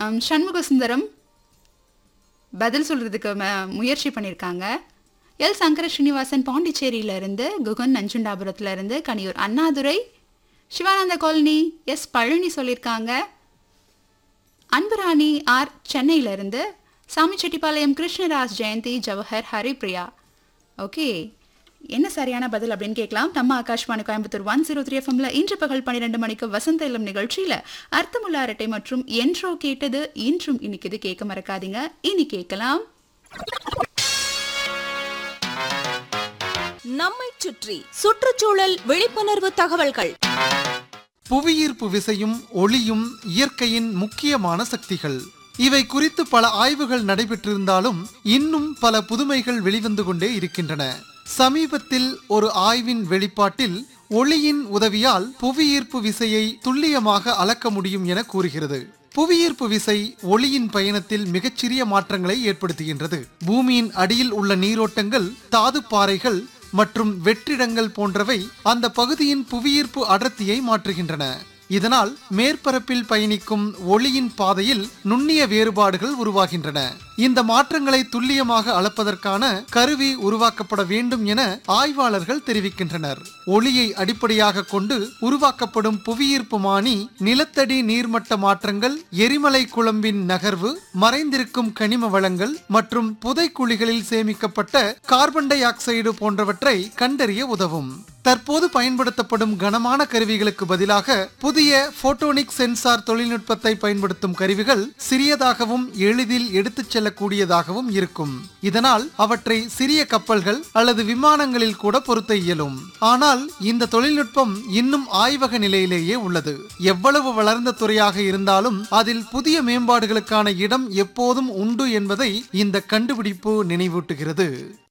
அம், சண்முக சுந்தரம் பதில் சொல்றதுக்கு ம- முயற்சி பண்ணியிருக்காங்க எல் சங்கர ஸ்ரீனிவாசன் பாண்டிச்சேரியில இருந்து குகன் நஞ்சுண்டாபுரத்துல இருந்து கனியூர் அண்ணாதுரை சிவானந்த காலனி எஸ் பழனி சொல்லியிருக்காங்க அன்புராணி ஆர் சென்னையில இருந்து சாமிச்செட்டிப்பாளையம் கிருஷ்ணராஜ் ஜெயந்தி ஜவஹர் ஹரிப்ரியா ஓகே என்ன சரியான பதில் அப்படின்னு கேட்கலாம் நம்ம Akashvani Coimbatore one zero three எஃப்எம்ல இன்று பகல் பன்னிரெண்டு மணிக்கு வசந்த இளம் நிகழ்ச்சியில அர்த்தமுள்ள அரட்டை மற்றும் என்றோ கேட்டது இன்றும் இன்னைக்கு இது கேட்க மறக்காதீங்க இனி கேட்கலாம் நம்மைச் சுற்றி சுற்றுச்சூழல் விழிப்புணர்வு தகவல்கள் புவியீர்ப்பு விசையும் ஒளியும் இயற்கையின் முக்கியமான சக்திகள் இவை குறித்து பல ஆய்வுகள் நடைபெற்றிருந்தாலும் இன்னும் பல புதுமைகள் வெளிவந்து கொண்டே இருக்கின்றன சமீபத்தில் ஒரு ஆய்வின் வெளிப்பாட்டில் ஒளியின் உதவியால் புவியீர்ப்பு விசையை துல்லியமாக அளக்க முடியும் என கூறுகிறது புவியீர்ப்பு விசை ஒளியின் பயணத்தில் மிகச்சிறிய மாற்றங்களை ஏற்படுத்துகின்றது பூமியின் அடியில் உள்ள நீரோட்டங்கள் தாது பாறைகள் மற்றும் வெற்றிடங்கள் போன்றவை அந்த பகுதியின் புவியீர்ப்பு அடர்த்தியை மாற்றுகின்றன இதனால் மேற்பரப்பில் பயணிக்கும் ஒளியின் பாதையில் நுண்ணிய வேறுபாடுகள் உருவாகின்றன இந்த மாற்றங்களை துல்லியமாக அளப்பதற்கான கருவி உருவாக்கப்பட வேண்டும் என ஆய்வாளர்கள் தெரிவிக்கின்றனர் ஒளியை அடிப்படையாக கொண்டு உருவாக்கப்படும் புவியீர்ப்பு மானி நிலத்தடி நீர்மட்ட மாற்றங்கள் எரிமலை குழம்பின் நகர்வு மறைந்திருக்கும் கனிம வளங்கள் மற்றும் புதைக்குழிகளில் சேமிக்கப்பட்ட கார்பன் டை ஆக்சைடு போன்றவற்றை கண்டறிய உதவும் தற்போது பயன்படுத்தப்படும் கனமான கருவிகளுக்கு பதிலாக புதிய போட்டோனிக் சென்சார் தொழில்நுட்பத்தை பயன்படுத்தும் கருவிகள் சிறியதாகவும் எளிதில் எடுத்துச் செல்லக்கூடியதாகவும் இருக்கும் இதனால் அவற்றை சிறிய கப்பல்கள் அல்லது விமானங்களில் கூட பொருத்த இயலும் ஆனால் இந்த தொழில்நுட்பம் இன்னும் ஆய்வக நிலையிலேயே உள்ளது எவ்வளவு வளர்ந்த துறையாக இருந்தாலும் அதில் புதிய மேம்பாடுகளுக்கான இடம் எப்போதும் உண்டு என்பதை இந்த கண்டுபிடிப்பு நினைவூட்டுகிறது